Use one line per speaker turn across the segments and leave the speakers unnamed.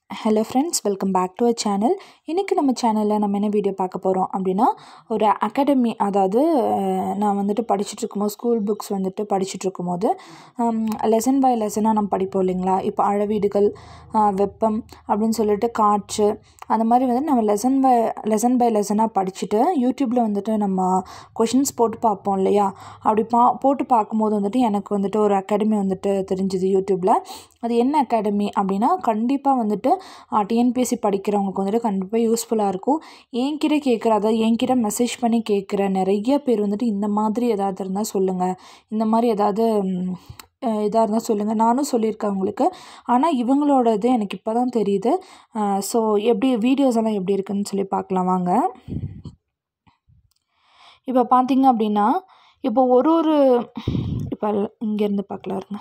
hello friends welcome back to a channel இன்றைக்கி நம்ம சேனலில் நம்ம என்ன வீடியோ பார்க்க போகிறோம் அப்படின்னா ஒரு அகாடமி அதாவது அஹ், நான் வந்துட்டு படிச்சுட்டு இருக்கும்போது ஸ்கூல் புக்ஸ் வந்துட்டு படிச்சுட்டு இருக்கும்போது லெசன் பை லெசனாக நம்ம படிப்போம் இல்லைங்களா இப்போ அளவீடுகள் அஹ், வெப்பம் அப்படின்னு சொல்லிட்டு காற்று அந்த மாதிரி வந்து நம்ம லெசன் பை லெசன் பை லெசனாக படிச்சுட்டு யூடியூப்பில் வந்துட்டு நம்ம கொஷின்ஸ் போட்டு பார்ப்போம் இல்லையா அப்படி பா போட்டு பார்க்கும்போது வந்துட்டு எனக்கு வந்துட்டு ஒரு அகாடமி வந்துட்டு தெரிஞ்சுது யூடியூப்பில் அது என்ன அகாடமி அப்படின்னா கண்டிப்பாக வந்துட்டு டிஎன்பிஎஸ்சி படிக்கிறவங்களுக்கு வந்துட்டு கண்டிப்பாக யூஸ்ஃபுல்லாக இருக்கும் என்கிட்ட கேட்குற அதாவது என்கிட்ட மெசேஜ் பண்ணி கேட்குற நிறைய பேர் வந்துட்டு இந்த மாதிரி ஏதாவது இருந்தால் சொல்லுங்கள் இந்த மாதிரி ஏதாவது இதாக இருந்தால் சொல்லுங்கள் நானும் சொல்லியிருக்கேன் உங்களுக்கு ஆனால் இவங்களோட இது எனக்கு இப்போ தான் தெரியுது ஸோ எப்படி வீடியோஸ் எல்லாம் எப்படி இருக்குன்னு சொல்லி பார்க்கலாம் வாங்க இப்போ பார்த்தீங்க அப்படின்னா இப்போ ஒரு ஒரு இப்போ இங்கேருந்து பார்க்கலாம் இருங்க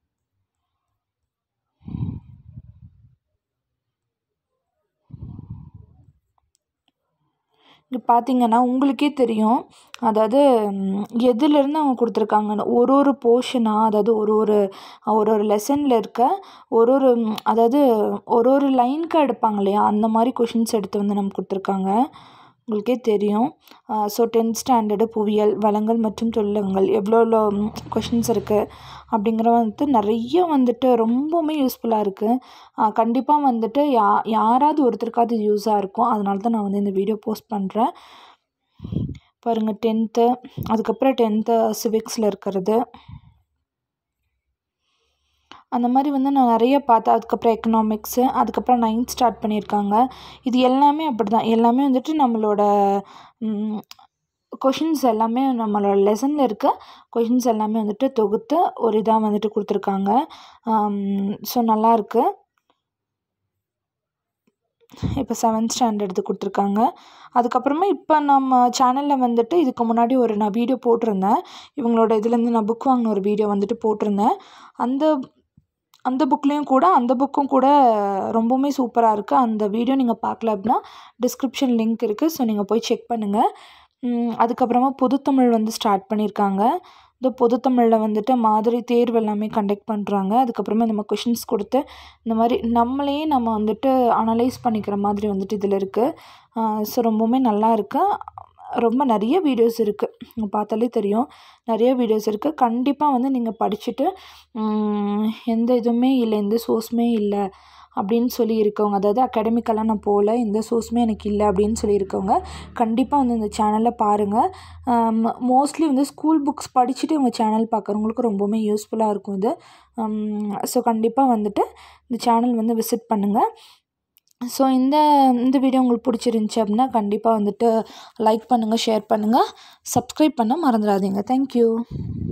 இங்கே பார்த்தீங்கன்னா உங்களுக்கே தெரியும் அதாவது ம், எதுலேருந்து அவங்க கொடுத்துருக்காங்கன்னு ஒரு ஒரு போர்ஷனாக அதாவது ஒரு ஒரு ஒரு ஒரு லெசனில் இருக்க ஒரு ஒரு ம், அதாவது ஒரு ஒரு லைனுக்கு எடுப்பாங்க இல்லையா அந்த மாதிரி கொஷின்ஸ் எடுத்து வந்து நமக்கு கொடுத்துருக்காங்க உங்களுக்கே தெரியும் ஸோ டென்த் ஸ்டாண்டர்டு புவியியல் வளங்கள் மற்றும் தொழிலகங்கள் எவ்வளோ எவ்வளோ கொஷின்ஸ் இருக்குது அப்படிங்கிற வந்துட்டு நிறைய வந்துட்டு ரொம்பவுமே யூஸ்ஃபுல்லாக இருக்குது கண்டிப்பாக வந்துட்டு யா யாராவது ஒருத்தருக்காவது யூஸாக இருக்கும் அதனால தான் நான் வந்து இந்த வீடியோ போஸ்ட் பண்ணுறேன் பாருங்கள் டென்த்து அதுக்கப்புறம் டென்த்து சிவிக்ஸில் இருக்கிறது அந்த மாதிரி வந்து நான் நிறைய பார்த்தேன் அதுக்கப்புறம் எக்கனாமிக்ஸு அதுக்கப்புறம் நைன்த் ஸ்டார்ட் பண்ணியிருக்காங்க இது எல்லாமே அப்படி தான் எல்லாமே வந்துட்டு நம்மளோட கொஷின்ஸ் எல்லாமே நம்மளோட லெசனில் இருக்க கொஷின்ஸ் எல்லாமே வந்துட்டு தொகுத்து ஒரு இதாக வந்துட்டு கொடுத்துருக்காங்க ஸோ நல்லாயிருக்கு இப்போ செவன்த் ஸ்டாண்டர்டு கொடுத்துருக்காங்க அதுக்கப்புறமா இப்போ நம்ம சேனலில் வந்துட்டு இதுக்கு முன்னாடி ஒரு நான் வீடியோ போட்டிருந்தேன் இவங்களோட இதுலேருந்து நான் புக் வாங்கின ஒரு வீடியோ வந்துட்டு போட்டிருந்தேன் அந்த அந்த புக்லேயும் கூட அந்த புக்கும் கூட ரொம்பவுமே சூப்பராக இருக்குது அந்த வீடியோ நீங்கள் பார்க்கல அப்படின்னா டிஸ்கிரிப்ஷன் லிங்க் இருக்குது ஸோ நீங்கள் போய் செக் பண்ணுங்கள் அதுக்கப்புறமா பொதுத்தமிழ் வந்து ஸ்டார்ட் பண்ணியிருக்காங்க இந்த பொதுத்தமிழில் வந்துட்டு மாதிரி தேர்வு எல்லாமே கண்டக்ட் பண்ணுறாங்க அதுக்கப்புறமா நம்ம கொஷின்ஸ் கொடுத்து இந்த மாதிரி நம்மளையே நம்ம வந்துட்டு அனலைஸ் பண்ணிக்கிற மாதிரி வந்துட்டு இதில் இருக்குது ஸோ ரொம்பவுமே நல்லா இருக்குது ரொம்ப நிறைய வீடியோஸ் இருக்குது பார்த்தாலே தெரியும் நிறைய வீடியோஸ் இருக்குது கண்டிப்பாக வந்து நீங்கள் படிச்சுட்டு உம், எந்த இதுவுமே இல்லை எந்த சோர்ஸுமே இல்லை அப்படின்னு சொல்லி இருக்கவங்க அதாவது அகாடமிக்கெல்லாம் நான் போகல எந்த சோர்ஸுமே எனக்கு இல்லை அப்படின்னு சொல்லி இருக்கவங்க கண்டிப்பாக வந்து இந்த சேனலில் பாருங்கள் மோஸ்ட்லி வந்து ஸ்கூல் புக்ஸ் படிச்சுட்டு உங்கள் சேனல் பார்க்குறவங்களுக்கு ரொம்பவுமே யூஸ்ஃபுல்லாக இருக்கும் இது ஸோ கண்டிப்பாக வந்துட்டு இந்த சேனல் வந்து விசிட் பண்ணுங்கள் ஸோ இந்த இந்த வீடியோ உங்களுக்கு பிடிச்சிருந்துச்சி அப்படின்னா கண்டிப்பாக வந்துட்டு லைக் பண்ணுங்கள் ஷேர் பண்ணுங்கள் சப்ஸ்கிரைப் பண்ண மறந்துடாதீங்க தேங்க்யூ